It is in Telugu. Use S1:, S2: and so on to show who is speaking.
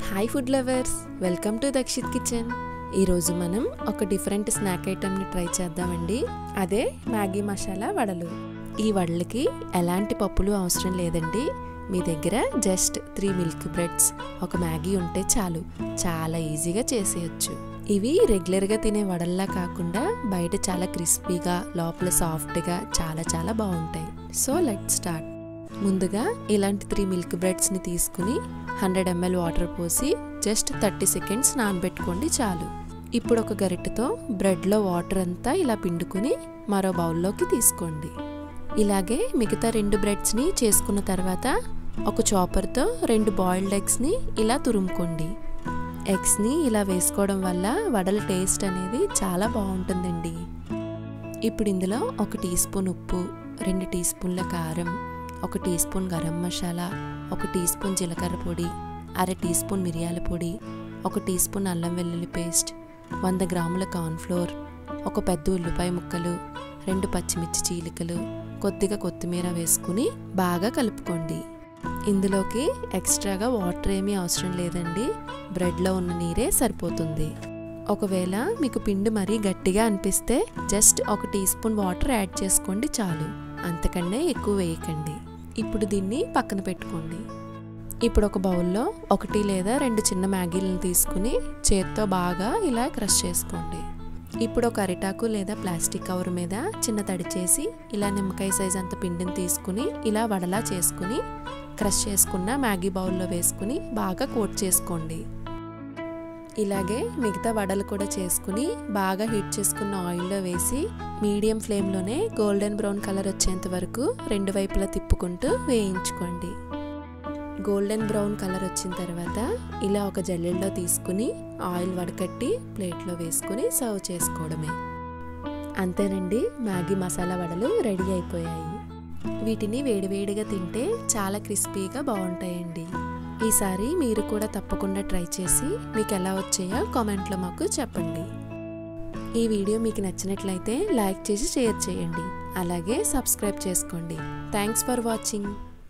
S1: hi food lovers welcome to Dakshith kitchen ఈరోజు మనం ఒక డిఫరెంట్ స్నాక్ ఐటెంని ట్రై చేద్దామండి అదే మ్యాగీ మసాలా వడలు ఈ వడలకి ఎలాంటి పప్పులు అవసరం లేదండి మీ దగ్గర జస్ట్ త్రీ మిల్క్ బ్రెడ్స్ ఒక మ్యాగీ ఉంటే చాలు చాలా ఈజీగా చేసేయచ్చు ఇవి రెగ్యులర్గా తినే వడల్లా కాకుండా బయట చాలా క్రిస్పీగా లోపల సాఫ్ట్గా చాలా చాలా బాగుంటాయి సో లెట్ స్టార్ట్ ముందుగా ఇలాంటి త్రీ మిల్క్ బ్రెడ్స్ని తీసుకుని హండ్రెడ్ ఎంఎల్ వాటర్ పోసి జస్ట్ థర్టీ సెకండ్స్ నానబెట్టుకోండి చాలు ఇప్పుడు ఒక గరిటెతో బ్రెడ్లో వాటర్ అంతా ఇలా పిండుకుని మరో బౌల్లోకి తీసుకోండి ఇలాగే మిగతా రెండు బ్రెడ్స్ని చేసుకున్న తర్వాత ఒక చాపర్తో రెండు బాయిల్డ్ ఎగ్స్ని ఇలా తురుముకోండి ఎగ్స్ని ఇలా వేసుకోవడం వల్ల వడల టేస్ట్ అనేది చాలా బాగుంటుందండి ఇప్పుడు ఇందులో ఒక టీ స్పూన్ ఉప్పు రెండు టీ స్పూన్ల కారం ఒక టీ స్పూన్ గరం మసాలా ఒక టీ స్పూన్ జీలకర్ర పొడి అర టీ స్పూన్ మిరియాల పొడి ఒక టీ స్పూన్ అల్లం వెల్లుల్లి పేస్ట్ వంద గ్రాముల కార్న్ఫ్లోర్ ఒక పెద్ద ఉల్లిపాయ ముక్కలు రెండు పచ్చిమిర్చి చీలికలు కొద్దిగా కొత్తిమీర వేసుకుని బాగా కలుపుకోండి ఇందులోకి ఎక్స్ట్రాగా వాటర్ ఏమీ అవసరం లేదండి బ్రెడ్లో ఉన్న నీరే సరిపోతుంది ఒకవేళ మీకు పిండి మరీ గట్టిగా అనిపిస్తే జస్ట్ ఒక టీ స్పూన్ వాటర్ యాడ్ చేసుకోండి చాలు అంతకన్నా ఎక్కువ వేయకండి ఇప్పుడు దీన్ని పక్కన పెట్టుకోండి ఇప్పుడు ఒక బౌల్లో ఒకటి లేదా రెండు చిన్న మ్యాగీలను తీసుకుని చేత్తో బాగా ఇలా క్రష్ చేసుకోండి ఇప్పుడు ఒక అరిటాకు లేదా ప్లాస్టిక్ కవర్ మీద చిన్న తడి చేసి ఇలా నిమ్మకాయ సైజ్ అంత పిండిని తీసుకుని ఇలా వడలా చేసుకుని క్రష్ చేసుకున్న మ్యాగీ బౌల్లో వేసుకుని బాగా కోట్ చేసుకోండి ఇలాగే మిగతా వడలు కూడా చేసుకుని బాగా హీట్ చేసుకున్న ఆయిల్లో వేసి మీడియం ఫ్లేమ్లోనే గోల్డెన్ బ్రౌన్ కలర్ వచ్చేంత వరకు రెండు వైపులా తిప్పుకుంటూ వేయించుకోండి గోల్డెన్ బ్రౌన్ కలర్ వచ్చిన తర్వాత ఇలా ఒక జల్లెల్లో తీసుకుని ఆయిల్ వడకట్టి ప్లేట్లో వేసుకుని సర్వ్ చేసుకోవడమే అంతేనండి మ్యాగీ మసాలా వడలు రెడీ అయిపోయాయి వీటిని వేడివేడిగా తింటే చాలా క్రిస్పీగా బాగుంటాయండి ఈసారి మీరు కూడా తప్పకుండా ట్రై చేసి మీకు ఎలా వచ్చాయో కామెంట్లో మాకు చెప్పండి ఈ వీడియో మీకు నచ్చినట్లయితే లైక్ చేసి షేర్ చేయండి అలాగే సబ్స్క్రైబ్ చేసుకోండి థ్యాంక్స్ ఫర్ వాచింగ్